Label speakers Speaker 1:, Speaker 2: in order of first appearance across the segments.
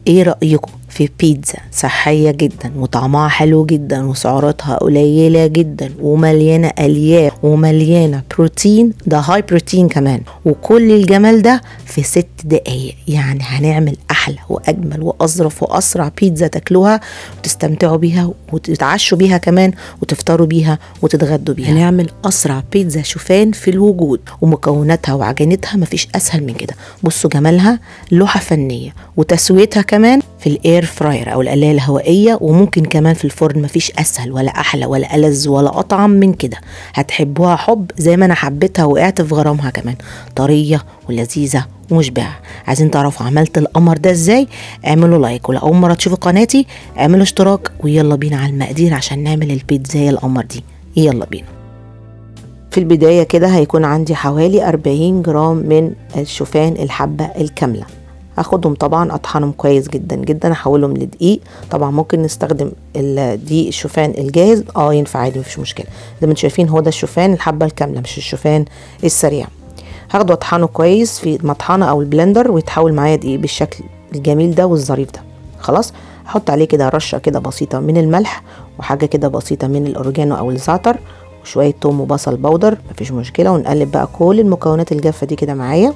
Speaker 1: ايه رأيكم في بيتزا صحية جدا وطعمها حلو جدا وسعراتها قليلة جدا ومليانة ألياف ومليانة بروتين ده هاي بروتين كمان وكل الجمال ده في ست دقايق يعني هنعمل أحلى وأجمل وأظرف وأسرع بيتزا تاكلوها وتستمتعوا بيها وتتعشوا بيها كمان وتفطروا بيها وتتغدوا بيها هنعمل أسرع بيتزا شوفان في الوجود ومكوناتها وعجينتها مفيش أسهل من كده بصوا جمالها لوحة فنية وتسويتها كمان في الاير فراير او القلايه الهوائيه وممكن كمان في الفرن مفيش اسهل ولا احلى ولا ألذ ولا اطعم من كده هتحبوها حب زي ما انا حبيتها وقعت في غرامها كمان طريه ولذيذه ومشبعه عايزين تعرفوا عملت القمر ده ازاي اعملوا لايك ولو اول مره تشوفوا قناتي اعملوا اشتراك ويلا بينا على المقادير عشان نعمل البيتزا القمر دي يلا بينا في البداية كده هيكون عندي حوالي 40 جرام من الشوفان الحبة الكاملة هاخدهم طبعا اطحنهم كويس جدا جدا احولهم لدقيق طبعا ممكن نستخدم الدقيق الشوفان الجاهز اه ينفع عادي مفيش مشكله زي ما انتم شايفين هو ده الشوفان الحبه الكامله مش الشوفان السريع هاخده اطحنه كويس في المطحنه او البلندر ويتحول معايا دقيق بالشكل الجميل ده والظريف ده خلاص احط عليه كده رشه كده بسيطه من الملح وحاجه كده بسيطه من الاوريجانو او الزعتر وشويه توم وبصل بودر مفيش مشكله ونقلب بقى كل المكونات الجافه دي كده معايا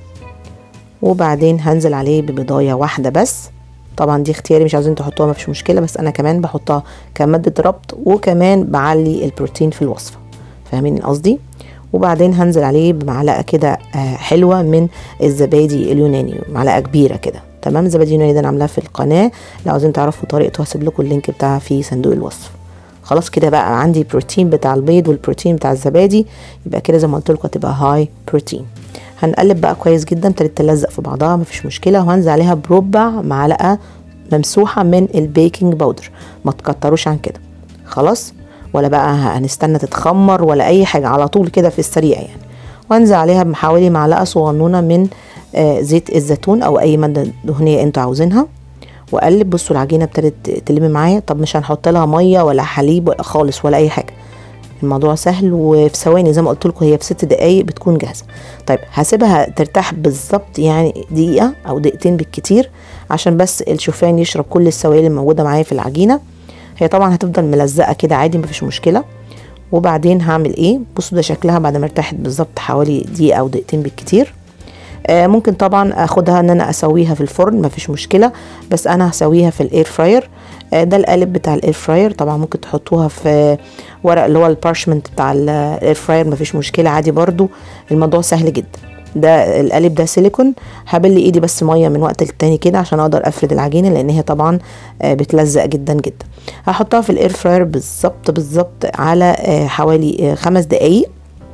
Speaker 1: وبعدين هنزل عليه ببضايه واحده بس طبعا دي اختياري مش عايزين تحطوها مفيش مشكله بس انا كمان بحطها كماده ربط وكمان بعلي البروتين في الوصفه فاهمين قصدي وبعدين هنزل عليه بمعلقه كده حلوه من الزبادي اليوناني معلقه كبيره كده تمام الزبادي اليوناني ده انا عاملاه في القناه لو عايزين تعرفوا طريقته هسيب لكم اللينك بتاعها في صندوق الوصف خلاص كده بقى عندي بروتين بتاع البيض والبروتين بتاع الزبادي يبقى كده زي ما قلت لكم هتبقى هاي بروتين هنقلب بقى كويس جدا ابتدت تلزق في بعضها مفيش مشكله وهنزل عليها بربع معلقه ممسوحه من البيكنج باودر ما تكتروش عن كده خلاص ولا بقى هنستنى تتخمر ولا اي حاجه على طول كده في السريع يعني وانزل عليها بحوالي معلقه صغنونه من آه زيت الزيتون او اي ماده دهنيه انتوا عاوزينها واقلب بصوا العجينه ابتدت تلم معايا طب مش هنحط لها ميه ولا حليب ولا خالص ولا اي حاجه الموضوع سهل وفي ثواني زي ما قلت لكم هي في ست دقايق بتكون جاهزه طيب هسيبها ترتاح بالظبط يعني دقيقه او دقيقتين بالكتير عشان بس الشوفان يشرب كل السوائل اللي موجوده معايا في العجينه هي طبعا هتفضل ملزقه كده عادي مفيش مشكله وبعدين هعمل ايه بصوا ده شكلها بعد ما ارتاحت بالظبط حوالي دقيقه او دقيقتين بالكتير آه ممكن طبعا اخدها ان انا اسويها في الفرن مفيش مشكله بس انا هسويها في الاير فراير آه ده القالب بتاع الاير فراير طبعا ممكن تحطوها في ورق اللي هو البارشمنت بتاع الاير فراير مفيش مشكله عادي برضو الموضوع سهل جدا ده القالب ده سيليكون هبل ايدي بس ميه من وقت للتاني كده عشان اقدر افرد العجينه لان هي طبعا آه بتلزق جدا جدا هحطها في الاير فراير بالظبط بالظبط على حوالي خمس دقايق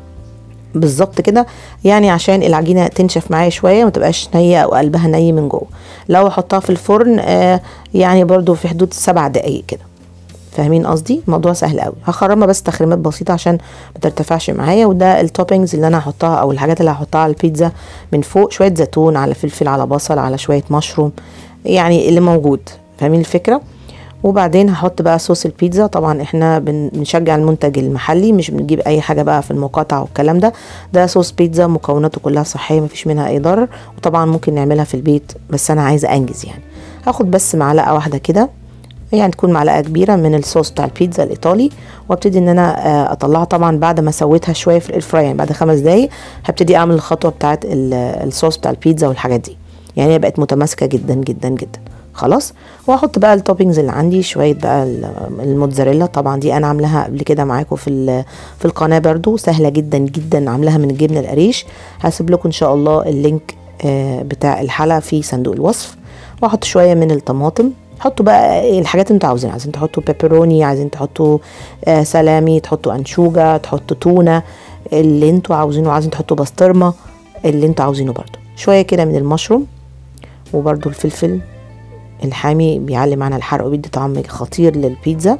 Speaker 1: بالظبط كده يعني عشان العجينه تنشف معايا شويه ما تبقاش نيه او قلبها ني من جوه لو احطها في الفرن آه يعني برضو في حدود سبع دقايق كده فاهمين قصدي الموضوع سهل قوي هخرمها بس تخريمات بسيطه عشان ما ترتفعش معايا وده التوبينجز اللي انا هحطها او الحاجات اللي هحطها على البيتزا من فوق شويه زيتون على فلفل على بصل على شويه مشروم يعني اللي موجود فاهمين الفكره وبعدين هحط بقى صوص البيتزا طبعا احنا بنشجع المنتج المحلي مش بنجيب اي حاجه بقى في المقاطعه والكلام ده ده صوص بيتزا مكوناته كلها صحيه مفيش منها اي ضرر وطبعا ممكن نعملها في البيت بس انا عايزه انجز يعني هاخد بس معلقه واحده كده يعني تكون معلقه كبيره من الصوص بتاع البيتزا الايطالي وابتدي ان انا اطلعها طبعا بعد ما سويتها شويه في الفراي يعني بعد خمس دقايق هبتدي اعمل الخطوه بتاعه الصوص بتاع البيتزا والحاجات دي يعني هي بقت متماسكه جدا جدا جدا خلاص واحط بقى التوبينجز اللي عندي شويه بقى الموتزاريلا طبعا دي انا عاملاها قبل كده معاكم في في القناه برضو سهله جدا جدا عاملاها من الجبنه القريش هسيب لكم ان شاء الله اللينك بتاع الحلقه في صندوق الوصف واحط شويه من الطماطم حطوا بقى الحاجات اللي انتوا عاوزينها عايزين تحطوا بيبروني عايزين تحطوا آه سلامي تحطوا انشوجه تحطوا تونه اللي انتوا عاوزينه عايزين تحطوا بسطرمه اللي انتوا عاوزينه برضو شويه كده من المشروم وبرضو الفلفل الحامي بيعلي معانا الحرق وبيدي طعم خطير للبيتزا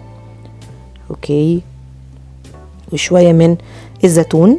Speaker 1: اوكي وشويه من الزيتون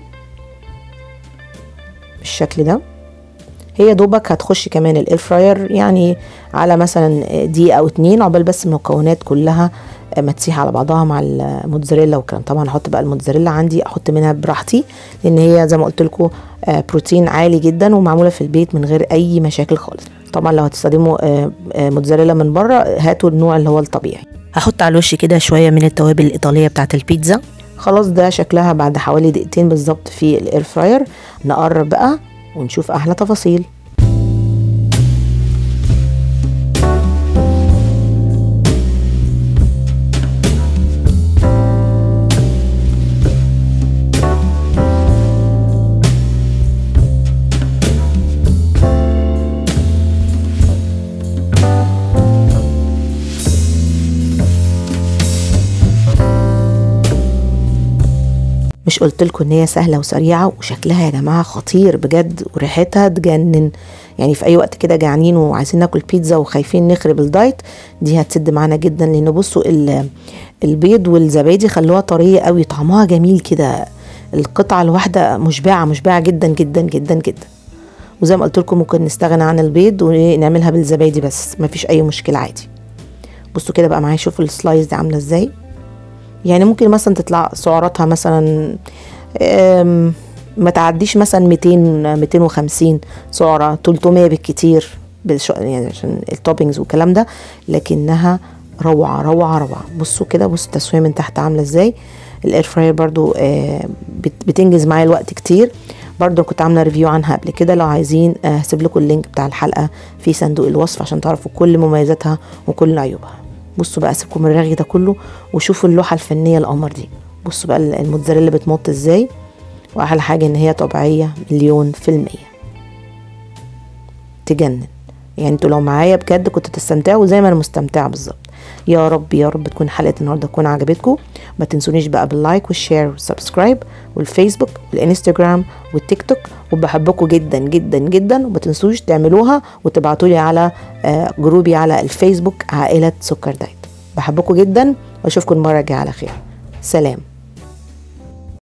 Speaker 1: بالشكل ده هي دوبك هتخش كمان الاير فراير يعني على مثلا دقيقه او اتنين عقبال بس المكونات كلها ما تسيح على بعضها مع الموتزاريلا والكلام طبعا احط بقى الموتزاريلا عندي احط منها براحتي لان هي زي ما قلت لكم بروتين عالي جدا ومعموله في البيت من غير اي مشاكل خالص طبعا لو هتستخدموا آه، آه، موتزاريلا من بره هاتوا النوع اللي هو الطبيعي هحط على الوش كده شويه من التوابل الايطاليه بتاعه البيتزا خلاص ده شكلها بعد حوالي دقيقتين بالظبط في الاير فراير نقرب بقى ونشوف احلى تفاصيل مش قلت لكم ان هي سهله وسريعه وشكلها يا جماعه خطير بجد وريحتها تجنن يعني في اي وقت كده جعانين وعايزين ناكل بيتزا وخايفين نخرب الدايت دي هتسد معانا جدا لان بصوا ال- البيض والزبادي خلوها طريه قوي طعمها جميل كده القطعه الواحده مشبعه مشبعه جدا جدا جدا جدا وزي ما قلت لكم ممكن نستغنى عن البيض ونعملها بالزبادي بس مفيش اي مشكله عادي بصوا كده بقى معايا شوفوا السلايز دي عامله ازاي يعني ممكن مثلا تطلع سعراتها مثلا أم، ما تعديش مثلا 200 250 سعرة 300 بالكتير بالش- يعني عشان التوبينجز والكلام ده لكنها روعة روعة روعة بصوا كده بصوا التسوية من تحت عاملة ازاي الاير فراير برضو آه، بت- بتنجز معايا الوقت كتير برضو كنت عاملة ريفيو عنها قبل كده لو عايزين آه، هسيب لكم اللينك بتاع الحلقة في صندوق الوصف عشان تعرفوا كل مميزاتها وكل عيوبها بصوا بقى سيبكم الرغي ده كله وشوفوا اللوحة الفنية القمر دي بصوا بقى الموتزاريلا بتمط ازاي واحلى حاجة ان هي طبيعية مليون في المية تجنن يعني انتوا لو معايا بجد كنتوا تستمتعوا زي ما انا مستمتعة بالظبط يا رب يا رب تكون حلقة النهاردة تكون عجبتكم ما تنسونيش بقى باللايك والشير والسبسكرايب والفيسبوك والانستجرام والتيك توك وبحبكم جدا جدا جدا وما تنسوش تعملوها وتبعتوا لي على آه، جروبي على الفيسبوك عائلة سكر دايت بحبكم جدا واشوفكم المرة الجاية على خير سلام